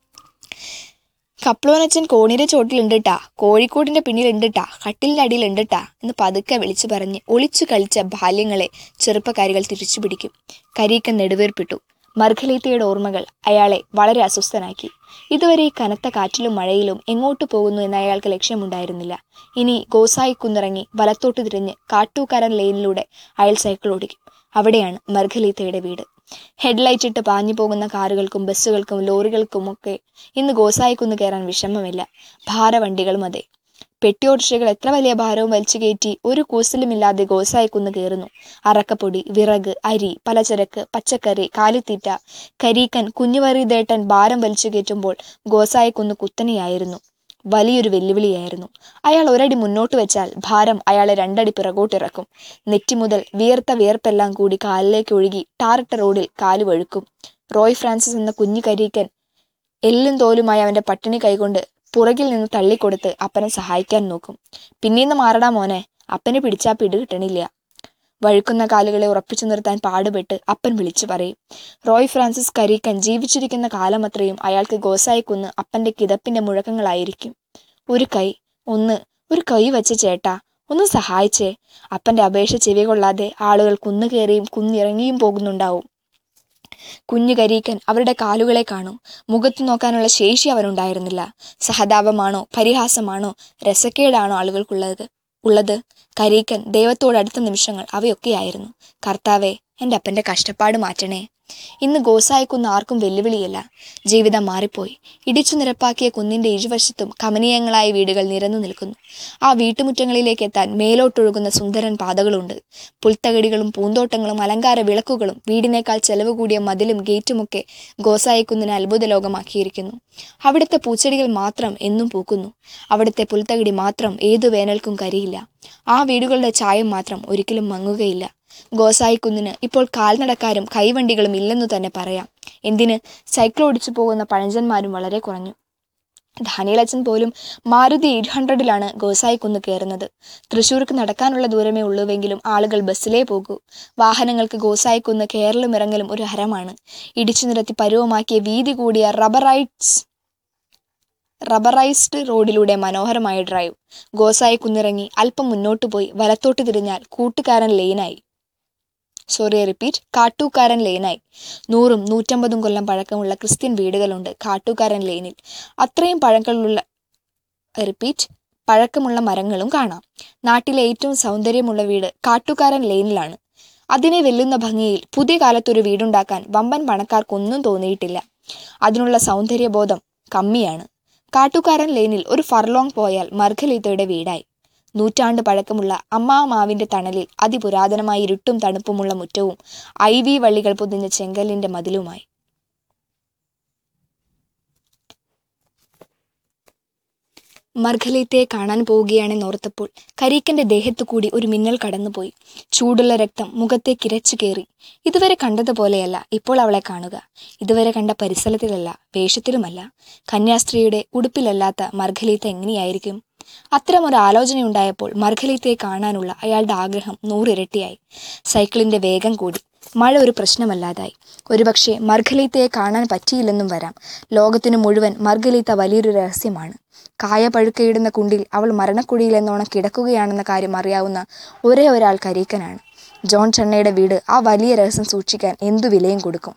കപ്ലോനച്ചൻ കോണിയുടെ ചോട്ടിലുണ്ടിട്ടാ കോഴിക്കോടിന്റെ പിന്നിലുണ്ടിട്ടാ കട്ടിലിന്റെ അടിയിലുണ്ടിട്ടാ എന്ന് പതുക്കെ വിളിച്ചു പറഞ്ഞ് ഒളിച്ചു കളിച്ച ബാല്യങ്ങളെ ചെറുപ്പക്കാരികൾ തിരിച്ചു പിടിക്കും കരീക്കൻ നെടുവേർപ്പിട്ടു മർഗലീത്തയുടെ ഓർമ്മകൾ അയാളെ വളരെ അസ്വസ്ഥനാക്കി ഇതുവരെ ഈ കനത്ത കാറ്റിലും മഴയിലും എങ്ങോട്ട് പോകുന്നു എന്ന് അയാൾക്ക് ലക്ഷ്യമുണ്ടായിരുന്നില്ല ഇനി ഗോസായി കുന്നിറങ്ങി വലത്തോട്ട് തിരിഞ്ഞ് കാട്ടൂക്കാരൻ ലെയിനിലൂടെ അയാൾ സൈക്കിൾ ഓടിക്കും അവിടെയാണ് മർഗലീത്തയുടെ വീട് ഹെഡ്ലൈറ്റ് ഇട്ട് പാഞ്ഞു പോകുന്ന കാറുകൾക്കും ബസ്സുകൾക്കും ലോറികൾക്കുമൊക്കെ ഇന്ന് ഗോസായിക്കുന്ന് കയറാൻ വിഷമമില്ല ഭാരവണ്ടികളും അതെ പെട്ടിയോട്ടോറിക്ഷകൾ എത്ര വലിയ ഭാരവും വലിച്ചു കയറ്റി ഒരു കൂസലുമില്ലാതെ ഗോസായിക്കുന്ന് കയറുന്നു അറക്കപ്പൊടി വിറക് അരി പലചരക്ക് പച്ചക്കറി കാലിത്തീറ്റ കരീക്കൻ കുഞ്ഞുവറിതേട്ടൻ ഭാരം വലിച്ചു കയറ്റുമ്പോൾ ഗോസായിക്കുന്ന് കുത്തനെയായിരുന്നു വലിയൊരു വെല്ലുവിളിയായിരുന്നു അയാൾ ഒരടി മുന്നോട്ട് വെച്ചാൽ ഭാരം അയാളെ രണ്ടടി പിറകോട്ടിറക്കും നെറ്റി മുതൽ വിയർത്ത വിയർപ്പെല്ലാം കൂടി കാലിലേക്ക് ഒഴുകി ടാറിട്ട റോഡിൽ കാല് വഴുക്കും റോയ് ഫ്രാൻസിസ് എന്ന കുഞ്ഞു കരീക്കൻ എല്ലും തോലുമായി അവന്റെ പട്ടിണി കൈകൊണ്ട് പുറകിൽ നിന്ന് തള്ളിക്കൊടുത്ത് അപ്പനെ സഹായിക്കാൻ നോക്കും പിന്നീന്ന് മാറടാ മോനെ അപ്പനെ പിടിച്ചാ പിടി കിട്ടണില്ല വഴുക്കുന്ന കാലുകളെ ഉറപ്പിച്ചു നിർത്താൻ പാടുപെട്ട് അപ്പൻ വിളിച്ചു പറയും റോയ് ഫ്രാൻസിസ് കരീക്കൻ ജീവിച്ചിരിക്കുന്ന കാലമത്രയും അയാൾക്ക് ഗോസായിക്കുന്ന് അപ്പന്റെ കിതപ്പിന്റെ മുഴക്കങ്ങളായിരിക്കും ഒരു കൈ ഒന്ന് ഒരു കൈ വെച്ച ചേട്ടാ ഒന്ന് സഹായിച്ചേ അപ്പന്റെ അപേക്ഷ ചെവി കൊള്ളാതെ ആളുകൾ കുന്നു കയറിയും കുന്നിറങ്ങിയും പോകുന്നുണ്ടാവും കുഞ്ഞു കരീക്കൻ അവരുടെ കാലുകളെ കാണും മുഖത്ത് നോക്കാനുള്ള ശേഷി അവനുണ്ടായിരുന്നില്ല സഹതാപമാണോ പരിഹാസമാണോ രസക്കേടാണോ ആളുകൾക്കുള്ളത് ഉള്ളത് കരീക്കൻ ദൈവത്തോട് അടുത്ത നിമിഷങ്ങൾ അവയൊക്കെയായിരുന്നു കർത്താവെ എൻ്റെ അപ്പൻ്റെ കഷ്ടപ്പാട് മാറ്റണേ ഇന്ന് ഗോസായിക്കുന്ന് ആർക്കും വെല്ലുവിളിയല്ല ജീവിതം മാറിപ്പോയി ഇടിച്ചു നിരപ്പാക്കിയ കുന്നിന്റെ ഇരുവശത്തും കമനീയങ്ങളായ വീടുകൾ നിരന്നു നിൽക്കുന്നു ആ വീട്ടുമുറ്റങ്ങളിലേക്ക് എത്താൻ മേലോട്ടൊഴുകുന്ന സുന്ദരൻ പാതകളുണ്ട് പുൽത്തകടികളും പൂന്തോട്ടങ്ങളും അലങ്കാര വിളക്കുകളും വീടിനേക്കാൾ ചെലവ് കൂടിയ മതിലും ഗേറ്റുമൊക്കെ ഗോസായിക്കുന്നിനെ അത്ഭുത ലോകമാക്കിയിരിക്കുന്നു അവിടുത്തെ പൂച്ചെടികൾ മാത്രം എന്നും പൂക്കുന്നു അവിടുത്തെ പുൽത്തകിടി മാത്രം ഏതു വേനൽക്കും കരിയില്ല ആ വീടുകളുടെ ചായം മാത്രം ഒരിക്കലും മങ്ങുകയില്ല ഗോസായിക്കുന്നിന് ഇപ്പോൾ കാൽനടക്കാരും കൈവണ്ടികളും ഇല്ലെന്നു തന്നെ പറയാം എന്തിന് സൈക്കിൾ ഓടിച്ചു പോകുന്ന പഴഞ്ചന്മാരും വളരെ കുറഞ്ഞു ധാനിയലച്ചൻ പോലും മാരുതി എയ്റ്റ് ഹൺഡ്രഡിലാണ് ഗോസായിക്കുന്ന് കയറുന്നത് തൃശ്ശൂർക്ക് നടക്കാനുള്ള ദൂരമേ ഉള്ളൂവെങ്കിലും ആളുകൾ ബസ്സിലേ പോകൂ വാഹനങ്ങൾക്ക് ഗോസായിക്കുന്ന് കയറലും ഇറങ്ങലും ഒരു ഹരമാണ് ഇടിച്ചു നിരത്തി പരുവമാക്കിയ വീതി കൂടിയ റബ്ബറൈറ്റ്സ് റബ്ബറൈസ്ഡ് റോഡിലൂടെ മനോഹരമായ ഡ്രൈവ് ഗോസായി കുന്നിറങ്ങി അല്പം മുന്നോട്ട് പോയി വലത്തോട്ട് തിരിഞ്ഞാൽ കൂട്ടുകാരൻ ലെയിനായി സോറി റിപ്പീറ്റ് കാട്ടൂക്കാരൻ ലെയിനായി നൂറും നൂറ്റമ്പതും കൊല്ലം പഴക്കമുള്ള ക്രിസ്ത്യൻ വീടുകളുണ്ട് കാട്ടൂക്കാരൻ ലെയിനിൽ അത്രയും പഴക്കമുള്ള റിപ്പീറ്റ് പഴക്കമുള്ള മരങ്ങളും കാണാം നാട്ടിലെ ഏറ്റവും സൗന്ദര്യമുള്ള വീട് കാട്ടുകാരൻ ലെയിനിലാണ് അതിനെ വെല്ലുന്ന ഭംഗിയിൽ പുതിയ കാലത്തൊരു വീടുണ്ടാക്കാൻ വമ്പൻ പണക്കാർക്കൊന്നും തോന്നിയിട്ടില്ല അതിനുള്ള സൗന്ദര്യബോധം കമ്മിയാണ് കാട്ടുകാരൻ ലെയിനിൽ ഒരു ഫർലോങ് പോയാൽ മർഗലീത്തയുടെ വീടായി നൂറ്റാണ്ട് പഴക്കമുള്ള അമ്മാമാവിന്റെ തണലിൽ അതിപുരാതനമായ ഇരുട്ടും തണുപ്പുമുള്ള മുറ്റവും ഐവി വള്ളികൾ പൊതിഞ്ഞ ചെങ്കല്ലിന്റെ മതിലുമായി മർഗലീത്തയെ കാണാൻ പോവുകയാണെന്നോർത്തപ്പോൾ കരീക്കന്റെ ദേഹത്തു കൂടി ഒരു മിന്നൽ കടന്നുപോയി ചൂടുള്ള രക്തം മുഖത്തേക്ക് ഇരച്ചു കയറി ഇതുവരെ കണ്ടതുപോലെയല്ല ഇപ്പോൾ അവളെ കാണുക ഇതുവരെ കണ്ട പരിസരത്തിലല്ല വേഷത്തിലുമല്ല കന്യാസ്ത്രീയുടെ ഉടുപ്പിലല്ലാത്ത മർഗലീത്ത എങ്ങനെയായിരിക്കും അത്തരമൊരു ആലോചനയുണ്ടായപ്പോൾ മർഗലീത്തയെ കാണാനുള്ള അയാളുടെ ആഗ്രഹം നൂറിരട്ടിയായി സൈക്കിളിന്റെ വേഗം കൂടി മഴ ഒരു പ്രശ്നമല്ലാതായി ഒരുപക്ഷെ മർഗലീത്തയെ കാണാൻ പറ്റിയില്ലെന്നും വരാം ലോകത്തിനു മുഴുവൻ മർഗലീത്ത വലിയൊരു രഹസ്യമാണ് കായ പഴുക്കയിടുന്ന കുണ്ടിൽ അവൾ മരണക്കുഴിയിൽ എന്നോണം കിടക്കുകയാണെന്ന കാര്യം അറിയാവുന്ന ഒരേ ഒരാൾ കരീക്കനാണ് ജോൺ ചെണ്ണയുടെ വീട് ആ വലിയ രഹസ്യം സൂക്ഷിക്കാൻ എന്തു വിലയും കൊടുക്കും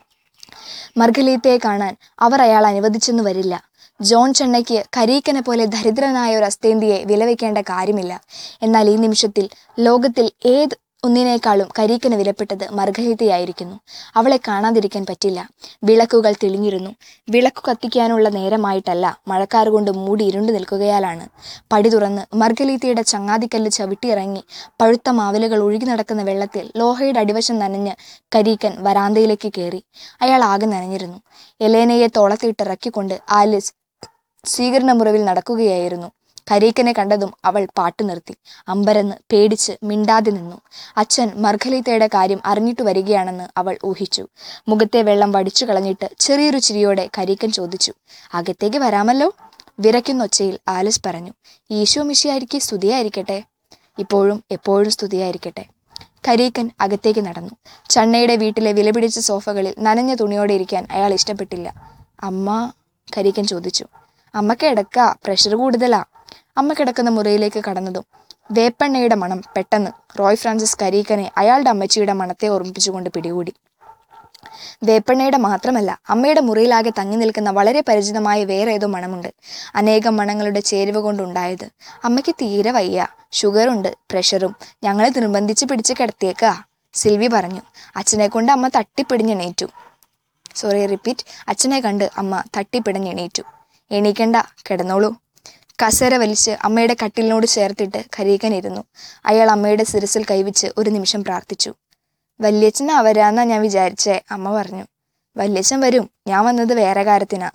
മർഗലീത്തയെ കാണാൻ അവർ അയാൾ അനുവദിച്ചെന്നു വരില്ല ജോൺ ചെണ്ണയ്ക്ക് കരീക്കനെ പോലെ ദരിദ്രനായ ഒരു അസ്തേന്തിയെ വിലവെക്കേണ്ട കാര്യമില്ല എന്നാൽ ഈ നിമിഷത്തിൽ ലോകത്തിൽ ഏത് ഒന്നിനേക്കാളും കരീക്കന് വിലപ്പെട്ടത് മർഗലീത്തയായിരിക്കുന്നു അവളെ കാണാതിരിക്കാൻ പറ്റില്ല വിളക്കുകൾ തെളിഞ്ഞിരുന്നു വിളക്കു കത്തിക്കാനുള്ള നേരമായിട്ടല്ല മഴക്കാറ് കൊണ്ട് മൂടി ഇരുണ്ടു നിൽക്കുകയാലാണ് പടി തുറന്ന് മർഗലീത്തയുടെ ചങ്ങാതിക്കല്ല് ചവിട്ടിയിറങ്ങി പഴുത്ത മാവിലകൾ ഒഴുകി നടക്കുന്ന വെള്ളത്തിൽ ലോഹയുടെ അടിവശം നനഞ്ഞ് കരീക്കൻ വരാന്തയിലേക്ക് കയറി അയാൾ ആകെ നനഞ്ഞിരുന്നു എലേനയെ തോളത്തിട്ടിറക്കിക്കൊണ്ട് ആലിസ് സ്വീകരണ മുറിവിൽ നടക്കുകയായിരുന്നു കരീക്കനെ കണ്ടതും അവൾ പാട്ടു നിർത്തി അമ്പരന്ന് പേടിച്ച് മിണ്ടാതെ നിന്നു അച്ഛൻ മർഗലീത്തയുടെ കാര്യം അറിഞ്ഞിട്ടു വരികയാണെന്ന് അവൾ ഊഹിച്ചു മുഖത്തെ വെള്ളം വടിച്ചു കളഞ്ഞിട്ട് ചെറിയൊരു ചിരിയോടെ കരീക്കൻ ചോദിച്ചു അകത്തേക്ക് വരാമല്ലോ വിറയ്ക്കുന്ന ഒച്ചയിൽ ആലിസ് പറഞ്ഞു ഈശോ മിശിയായിരിക്കെ സ്തുതിയായിരിക്കട്ടെ ഇപ്പോഴും എപ്പോഴും സ്തുതിയായിരിക്കട്ടെ കരീക്കൻ അകത്തേക്ക് നടന്നു ചണ്ണയുടെ വീട്ടിലെ വിലപിടിച്ച സോഫകളിൽ നനഞ്ഞ തുണിയോടെ ഇരിക്കാൻ അയാൾ ഇഷ്ടപ്പെട്ടില്ല അമ്മ കരീക്കൻ ചോദിച്ചു അമ്മ കിടക്ക പ്രഷർ കൂടുതലാ അമ്മ കിടക്കുന്ന മുറിയിലേക്ക് കടന്നതും വേപ്പെണ്ണയുടെ മണം പെട്ടെന്ന് റോയ് ഫ്രാൻസിസ് കരീക്കനെ അയാളുടെ അമ്മച്ചിയുടെ മണത്തെ ഓർമ്മിപ്പിച്ചുകൊണ്ട് പിടികൂടി വേപ്പെണ്ണയുടെ മാത്രമല്ല അമ്മയുടെ മുറിയിലാകെ തങ്ങി നിൽക്കുന്ന വളരെ പരിചിതമായ വേറെ ഏതോ മണമുണ്ട് അനേകം മണങ്ങളുടെ ചേരുവ കൊണ്ടുണ്ടായത് അമ്മയ്ക്ക് തീരെ വയ്യ ഷുഗറുണ്ട് പ്രഷറും ഞങ്ങളെ നിർബന്ധിച്ച് പിടിച്ച് കിടത്തിയേക്കാ സിൽവി പറഞ്ഞു അച്ഛനെ കൊണ്ട് അമ്മ തട്ടിപ്പിടിഞ്ഞെണീറ്റു സോറി റിപ്പീറ്റ് അച്ഛനെ കണ്ട് അമ്മ തട്ടിപ്പിടഞ്ഞെണീറ്റു എണീക്കണ്ട കിടന്നോളൂ കസേര വലിച്ച് അമ്മയുടെ കട്ടിലിനോട് ചേർത്തിട്ട് കരീക്കൻ ഇരുന്നു അയാൾ അമ്മയുടെ സിരസിൽ കൈവച്ച് ഒരു നിമിഷം പ്രാർത്ഥിച്ചു വല്യച്ഛൻ അവരാന്നാ ഞാൻ വിചാരിച്ചേ അമ്മ പറഞ്ഞു വല്യച്ഛൻ വരും ഞാൻ വന്നത് വേറെ കാര്യത്തിനാ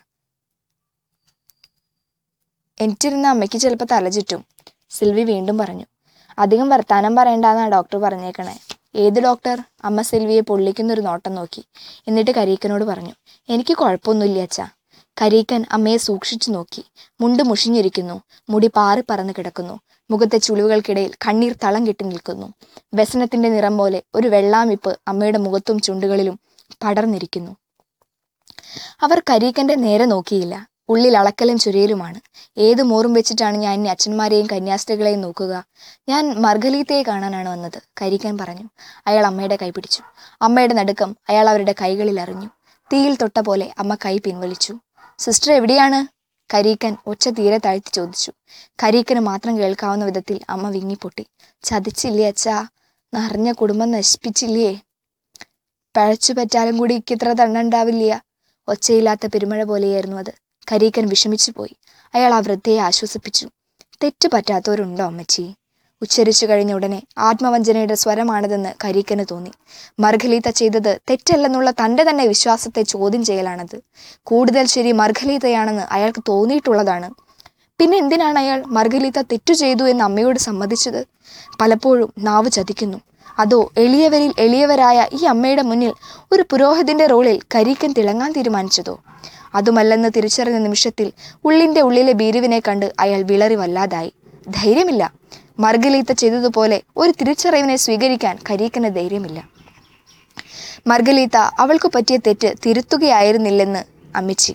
എനിറ്റിരുന്ന അമ്മയ്ക്ക് ചിലപ്പോൾ തലചുറ്റും സിൽവി വീണ്ടും പറഞ്ഞു അധികം വർത്താനം പറയണ്ടെന്നാ ഡോക്ടർ പറഞ്ഞേക്കണേ ഏത് ഡോക്ടർ അമ്മ സിൽവിയെ പൊള്ളിക്കുന്നൊരു നോട്ടം നോക്കി എന്നിട്ട് കരീക്കനോട് പറഞ്ഞു എനിക്ക് കുഴപ്പമൊന്നുമില്ല അച്ഛാ കരീക്കൻ അമ്മയെ സൂക്ഷിച്ചു നോക്കി മുണ്ട് മുഷിഞ്ഞിരിക്കുന്നു മുടി പാറി പറന്ന് കിടക്കുന്നു മുഖത്തെ ചുളിവുകൾക്കിടയിൽ കണ്ണീർ തളം കെട്ടി നിൽക്കുന്നു വ്യസനത്തിന്റെ നിറം പോലെ ഒരു വെള്ളാമിപ്പ് അമ്മയുടെ മുഖത്തും ചുണ്ടുകളിലും പടർന്നിരിക്കുന്നു അവർ കരീക്കന്റെ നേരെ നോക്കിയില്ല ഉള്ളിൽ അളക്കലും ചുരയിലുമാണ് ഏത് മോറും വെച്ചിട്ടാണ് ഞാൻ ഇനി അച്ഛന്മാരെയും കന്യാസ്ത്രീകളെയും നോക്കുക ഞാൻ മർഗലീത്തയെ കാണാനാണ് വന്നത് കരീക്കൻ പറഞ്ഞു അയാൾ അമ്മയുടെ കൈ പിടിച്ചു അമ്മയുടെ നടുക്കം അയാൾ അവരുടെ കൈകളിൽ അറിഞ്ഞു തീയിൽ തൊട്ട പോലെ അമ്മ കൈ പിൻവലിച്ചു സിസ്റ്റർ എവിടെയാണ് കരീക്കൻ ഒച്ച തീരെ താഴ്ത്തി ചോദിച്ചു കരീക്കന് മാത്രം കേൾക്കാവുന്ന വിധത്തിൽ അമ്മ വിങ്ങിപ്പൊട്ടി ചതിച്ചില്ലേ അച്ഛാ നിറഞ്ഞ കുടുംബം നശിപ്പിച്ചില്ലേ പഴച്ചു പറ്റാലും കൂടി ഇക്കിത്ര തണ്ണുണ്ടാവില്ല ഒച്ചയില്ലാത്ത പെരുമഴ പോലെയായിരുന്നു അത് കരീക്കൻ വിഷമിച്ചു പോയി അയാൾ ആ വൃദ്ധയെ ആശ്വസിപ്പിച്ചു തെറ്റു പറ്റാത്തവരുണ്ടോ അമ്മച്ചി ഉച്ചരിച്ചു കഴിഞ്ഞ ഉടനെ ആത്മവഞ്ചനയുടെ സ്വരമാണിതെന്ന് കരീക്കന് തോന്നി മർഗലീത്ത ചെയ്തത് തെറ്റല്ലെന്നുള്ള തൻ്റെ തന്നെ വിശ്വാസത്തെ ചോദ്യം ചെയ്യലാണത് കൂടുതൽ ശരി മർഗലീത്തയാണെന്ന് അയാൾക്ക് തോന്നിയിട്ടുള്ളതാണ് പിന്നെ എന്തിനാണ് അയാൾ മർഗലീത്ത തെറ്റു ചെയ്തു എന്ന് അമ്മയോട് സമ്മതിച്ചത് പലപ്പോഴും നാവ് ചതിക്കുന്നു അതോ എളിയവരിൽ എളിയവരായ ഈ അമ്മയുടെ മുന്നിൽ ഒരു പുരോഹിതന്റെ റോളിൽ കരീക്കൻ തിളങ്ങാൻ തീരുമാനിച്ചതോ അതുമല്ലെന്ന് തിരിച്ചറിഞ്ഞ നിമിഷത്തിൽ ഉള്ളിന്റെ ഉള്ളിലെ ബീരുവിനെ കണ്ട് അയാൾ വിളറി വല്ലാതായി ധൈര്യമില്ല മർഗലീത്ത ചെയ്തതുപോലെ ഒരു തിരിച്ചറിവിനെ സ്വീകരിക്കാൻ കരീക്കന് ധൈര്യമില്ല മർഗലീത്ത അവൾക്ക് പറ്റിയ തെറ്റ് തിരുത്തുകയായിരുന്നില്ലെന്ന് അമ്മിച്ചി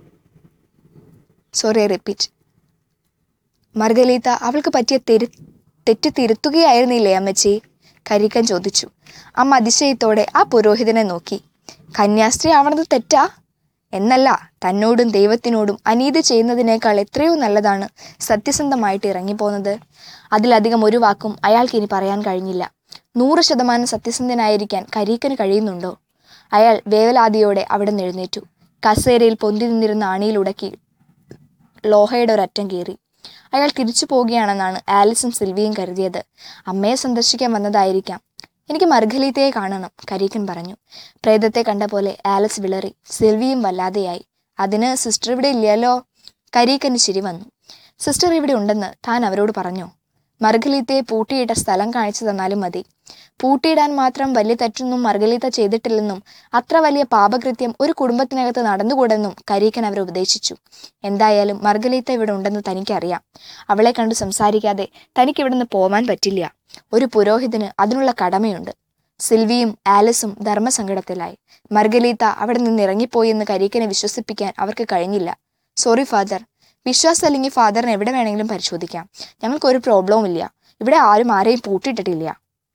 സോറി റിപ്പീറ്റ് മർഗലീത്ത അവൾക്ക് പറ്റിയ തെരു തെറ്റ് തിരുത്തുകയായിരുന്നില്ലേ അമ്മച്ചി കരിക്കൻ ചോദിച്ചു അമ്മ അതിശയത്തോടെ ആ പുരോഹിതനെ നോക്കി കന്യാസ്ത്രീ ആവണത് തെറ്റാ എന്നല്ല തന്നോടും ദൈവത്തിനോടും അനീതി ചെയ്യുന്നതിനേക്കാൾ എത്രയോ നല്ലതാണ് സത്യസന്ധമായിട്ട് ഇറങ്ങിപ്പോകുന്നത് അതിലധികം ഒരു വാക്കും അയാൾക്ക് ഇനി പറയാൻ കഴിഞ്ഞില്ല നൂറ് ശതമാനം സത്യസന്ധനായിരിക്കാൻ കരീക്കന് കഴിയുന്നുണ്ടോ അയാൾ വേവലാതിയോടെ അവിടെ നിന്ന് എഴുന്നേറ്റു കസേരയിൽ പൊന്തി നിന്നിരുന്ന ആണിയിലുടക്കി ലോഹയുടെ ഒരറ്റം കീറി അയാൾ തിരിച്ചു പോവുകയാണെന്നാണ് ആലിസും സിൽവിയും കരുതിയത് അമ്മയെ സന്ദർശിക്കാൻ വന്നതായിരിക്കാം എനിക്ക് മർഗലീത്തയെ കാണണം കരീക്കൻ പറഞ്ഞു പ്രേതത്തെ കണ്ട പോലെ ആലിസ് വിളറി സിൽവിയും വല്ലാതെയായി അതിന് സിസ്റ്റർ ഇവിടെ ഇല്ലല്ലോ കരീക്കന് ശരി വന്നു സിസ്റ്റർ ഇവിടെ ഉണ്ടെന്ന് താൻ അവരോട് പറഞ്ഞോ മർഗലീത്തയെ പൂട്ടിയിട്ട സ്ഥലം കാണിച്ചു തന്നാലും മതി പൂട്ടിയിടാൻ മാത്രം വലിയ തെറ്റൊന്നും മർഗലീത്ത ചെയ്തിട്ടില്ലെന്നും അത്ര വലിയ പാപകൃത്യം ഒരു കുടുംബത്തിനകത്ത് നടന്നുകൂടെന്നും കരീക്കൻ അവരെ ഉപദേശിച്ചു എന്തായാലും മർഗലീത്ത ഇവിടെ ഉണ്ടെന്ന് തനിക്കറിയാം അവളെ കണ്ട് സംസാരിക്കാതെ തനിക്ക് ഇവിടുന്ന് പോവാൻ പറ്റില്ല ഒരു പുരോഹിതന് അതിനുള്ള കടമയുണ്ട് സിൽവിയും ആലിസും ധർമ്മസങ്കടത്തിലായി മർഗലീത്ത അവിടെ നിന്ന് ഇറങ്ങിപ്പോയി എന്ന് കരീക്കനെ വിശ്വസിപ്പിക്കാൻ അവർക്ക് കഴിഞ്ഞില്ല സോറി ഫാദർ വിശ്വാസം അല്ലെങ്കിൽ ഫാദറിന് എവിടെ വേണമെങ്കിലും പരിശോധിക്കാം ഞങ്ങൾക്ക് ഒരു പ്രോബ്ലവും ഇല്ല ഇവിടെ ആരും ആരെയും പൂട്ടിയിട്ടിട്ടില്ല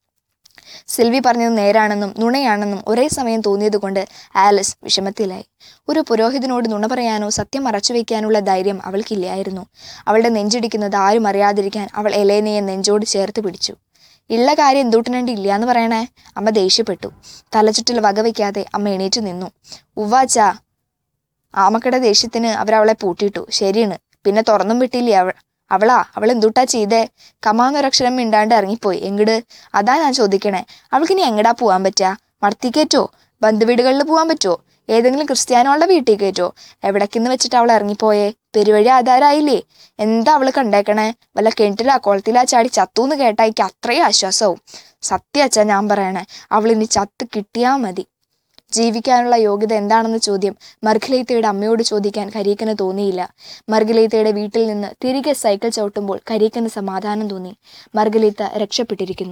സിൽവി പറഞ്ഞത് നേരാണെന്നും നുണയാണെന്നും ഒരേ സമയം തോന്നിയതുകൊണ്ട് ആലിസ് വിഷമത്തിലായി ഒരു പുരോഹിതനോട് നുണ പറയാനോ സത്യം മറച്ചു വയ്ക്കാനുള്ള ധൈര്യം അവൾക്കില്ലായിരുന്നു അവളുടെ നെഞ്ചിടിക്കുന്നത് ആരും അറിയാതിരിക്കാൻ അവൾ എലേനയെ നെഞ്ചോട് ചേർത്ത് പിടിച്ചു ഉള്ള കാര്യം എന്തുട്ടിനണ്ടി ഇല്ല എന്ന് പറയണേ അമ്മ ദേഷ്യപ്പെട്ടു തലചുറ്റിൽ വകവയ്ക്കാതെ അമ്മ എണീറ്റ് നിന്നു ഉവ്വാച്ചാ ആമക്കടെ ദേഷ്യത്തിന് അവരവളെ പൂട്ടിയിട്ടു ശരിയാണ് പിന്നെ തുറന്നും വിട്ടില്ലേ അവൾ അവളാ അവൾ എന്തുട്ടാ ചെയ്തേ കമാന്നൊരക്ഷരം മിണ്ടാണ്ട് ഇറങ്ങിപ്പോയി എങ്ങട് അതാ ഞാൻ ചോദിക്കണേ അവൾക്ക് ഇനി എങ്ങടാ പോവാൻ പറ്റാ മടത്തി കയറ്റോ ബന്ധുവീടുകളിൽ പോവാൻ പറ്റുമോ ഏതെങ്കിലും ക്രിസ്ത്യാനോളുടെ വീട്ടിൽ കയറ്റോ എവിടേക്കെന്ന് വെച്ചിട്ട് അവൾ ഇറങ്ങിപ്പോയേ പെരുവഴി ആധാരായില്ലേ എന്താ അവള് കണ്ടേക്കണേ വല്ല കിണറ്റിലാ കുളത്തിലാ ചാടി ചത്തൂന്ന് കേട്ടാ എനിക്ക് അത്രയും ആശ്വാസവും സത്യാച്ചാ ഞാൻ പറയണേ അവൾ ഇനി ചത്ത് കിട്ടിയാ മതി ജീവിക്കാനുള്ള യോഗ്യത എന്താണെന്ന ചോദ്യം മർഗലീത്തയുടെ അമ്മയോട് ചോദിക്കാൻ കരീക്കന് തോന്നിയില്ല മർഗലീത്തയുടെ വീട്ടിൽ നിന്ന് തിരികെ സൈക്കിൾ ചവിട്ടുമ്പോൾ കരീക്കന് സമാധാനം തോന്നി മർഗലീത്ത രക്ഷപ്പെട്ടിരിക്കുന്നു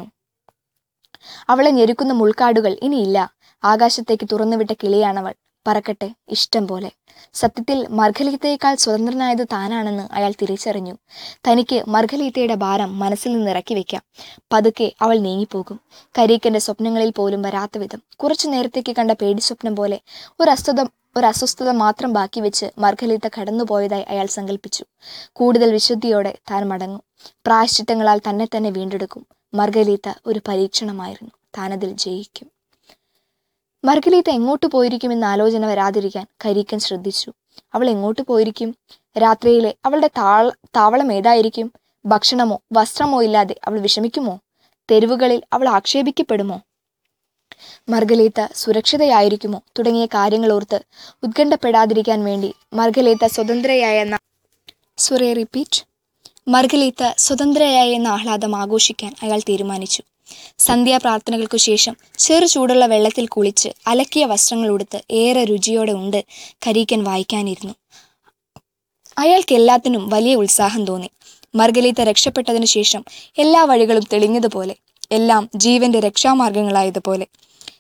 അവളെ ഞെരുക്കുന്ന മുൾക്കാടുകൾ ഇനിയില്ല ആകാശത്തേക്ക് തുറന്നുവിട്ട കിളിയാണവൾ പറക്കട്ടെ ഇഷ്ടം പോലെ സത്യത്തിൽ മർഗലീത്തയേക്കാൾ സ്വതന്ത്രനായത് താനാണെന്ന് അയാൾ തിരിച്ചറിഞ്ഞു തനിക്ക് മർഗലീത്തയുടെ ഭാരം മനസ്സിൽ നിന്ന് ഇറക്കി വെക്കാം പതുക്കെ അവൾ നീങ്ങിപ്പോകും കരീക്കന്റെ സ്വപ്നങ്ങളിൽ പോലും വരാത്ത വിധം കുറച്ചു നേരത്തേക്ക് കണ്ട പേടി സ്വപ്നം പോലെ ഒരു അസ്വസ്ഥത ഒരു അസ്വസ്ഥത മാത്രം ബാക്കി വെച്ച് മർഗലീത്ത കടന്നുപോയതായി അയാൾ സങ്കല്പിച്ചു കൂടുതൽ വിശുദ്ധിയോടെ താൻ മടങ്ങും പ്രായശ്ചിത്തങ്ങളാൽ തന്നെ തന്നെ വീണ്ടെടുക്കും മർഗലീത്ത ഒരു പരീക്ഷണമായിരുന്നു താനതിൽ ജയിക്കും മർഗലീത്ത എങ്ങോട്ട് പോയിരിക്കുമെന്ന ആലോചന വരാതിരിക്കാൻ കരീക്കൻ ശ്രദ്ധിച്ചു അവൾ എങ്ങോട്ട് പോയിരിക്കും രാത്രിയിലെ അവളുടെ താള താവളം ഏതായിരിക്കും ഭക്ഷണമോ വസ്ത്രമോ ഇല്ലാതെ അവൾ വിഷമിക്കുമോ തെരുവുകളിൽ അവൾ ആക്ഷേപിക്കപ്പെടുമോ മർഗലീത്ത സുരക്ഷിതയായിരിക്കുമോ തുടങ്ങിയ കാര്യങ്ങൾ ഓർത്ത് ഉത്കണ്ഠപ്പെടാതിരിക്കാൻ വേണ്ടി മർഗലീത്ത സ്വതന്ത്രയായ സോറി റിപ്പീറ്റ് മർഗലീത്ത സ്വതന്ത്രയായ എന്ന ആഹ്ലാദം ആഘോഷിക്കാൻ അയാൾ തീരുമാനിച്ചു സന്ധ്യാപ്രാർത്ഥനകൾക്കു ശേഷം ചെറു ചൂടുള്ള വെള്ളത്തിൽ കുളിച്ച് അലക്കിയ വസ്ത്രങ്ങൾ ഉടുത്ത് ഏറെ രുചിയോടെ ഉണ്ട് കരീക്കൻ വായിക്കാനിരുന്നു അയാൾക്ക് എല്ലാത്തിനും വലിയ ഉത്സാഹം തോന്നി മർഗലീത്ത രക്ഷപ്പെട്ടതിനു ശേഷം എല്ലാ വഴികളും തെളിഞ്ഞതുപോലെ എല്ലാം ജീവന്റെ രക്ഷാമാർഗങ്ങളായതുപോലെ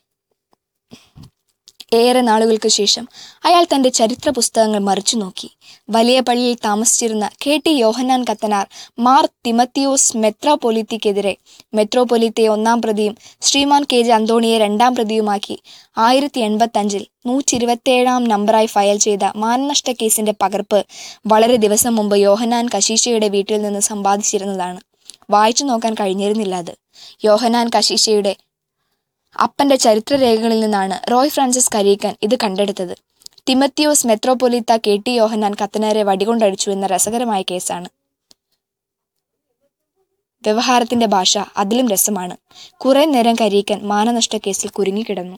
ഏറെ നാളുകൾക്ക് ശേഷം അയാൾ തന്റെ ചരിത്ര പുസ്തകങ്ങൾ മറിച്ചു നോക്കി വലിയ പള്ളിയിൽ താമസിച്ചിരുന്ന കെ ടി യോഹന്നാൻ കത്തനാർ മാർ തിമത്തിയോസ് മെത്രോപൊലിത്തിക്കെതിരെ മെത്രോപൊലിത്തയെ ഒന്നാം പ്രതിയും ശ്രീമാൻ കെ ജെ അന്തോണിയെ രണ്ടാം പ്രതിയുമാക്കി ആയിരത്തി എൺപത്തഞ്ചിൽ നൂറ്റി ഇരുപത്തേഴാം നമ്പറായി ഫയൽ ചെയ്ത മാനനഷ്ട കേസിന്റെ പകർപ്പ് വളരെ ദിവസം മുമ്പ് യോഹന്നാൻ കശീശയുടെ വീട്ടിൽ നിന്ന് സമ്പാദിച്ചിരുന്നതാണ് വായിച്ചു നോക്കാൻ കഴിഞ്ഞിരുന്നില്ല അത് യോഹന്നാൻ കശീശയുടെ അപ്പന്റെ ചരിത്രരേഖകളിൽ നിന്നാണ് റോയ് ഫ്രാൻസിസ് കരീക്കൻ ഇത് കണ്ടെടുത്തത് തിമത്തിയോസ് മെത്രോപൊലിത്ത കെ ടി യോഹന്നാൻ കത്തനാരെ വടികൊണ്ടടിച്ചു എന്ന രസകരമായ കേസാണ് വ്യവഹാരത്തിന്റെ ഭാഷ അതിലും രസമാണ് കുറെ നേരം കരീക്കൻ മാനനഷ്ട കേസിൽ കുരുങ്ങിക്കിടന്നു